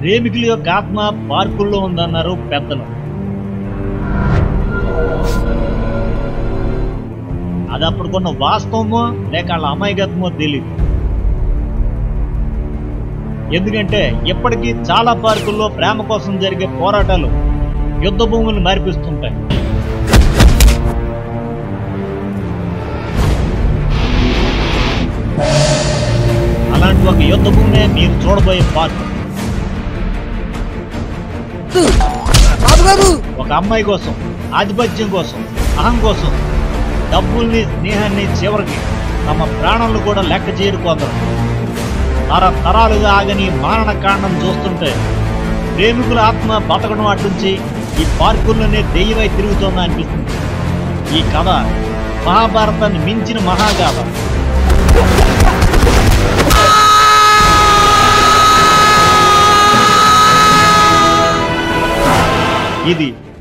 ప్రేమికుల యొక్క ఆత్మ పార్కుల్లో ఉందన్నారు పెద్దలు అది అప్పుడుకున్న వాస్తవమో లేక వాళ్ళ అమాయకత్వమో తెలియదు ఎందుకంటే ఇప్పటికీ చాలా పార్కుల్లో ప్రేమ కోసం జరిగే పోరాటాలు యుద్ధ భూములు మార్పిస్తుంటాయి అలాంటి ఒక యుద్ధ భూమే మీరు చూడబోయే పార్క్ బాబు బాబు ఒక అమ్మాయి కోసం ఆధిపత్యం కోసం అహం కోసం డబ్బుల్ని స్నేహాన్ని చివరికి తమ ప్రాణాలను కూడా లెక్క చేయరు కొందరు తరతరాలుగా ఆగని మారణ కాండం చూస్తుంటే ప్రేమికుల ఆత్మ బతకడం అటుంచి ఈ పార్కుల్లోనే దెయ్యమై తిరుగుతోందా అనిపిస్తుంది ఈ కథ మహాభారతాన్ని మించిన మహాగాథ ఇది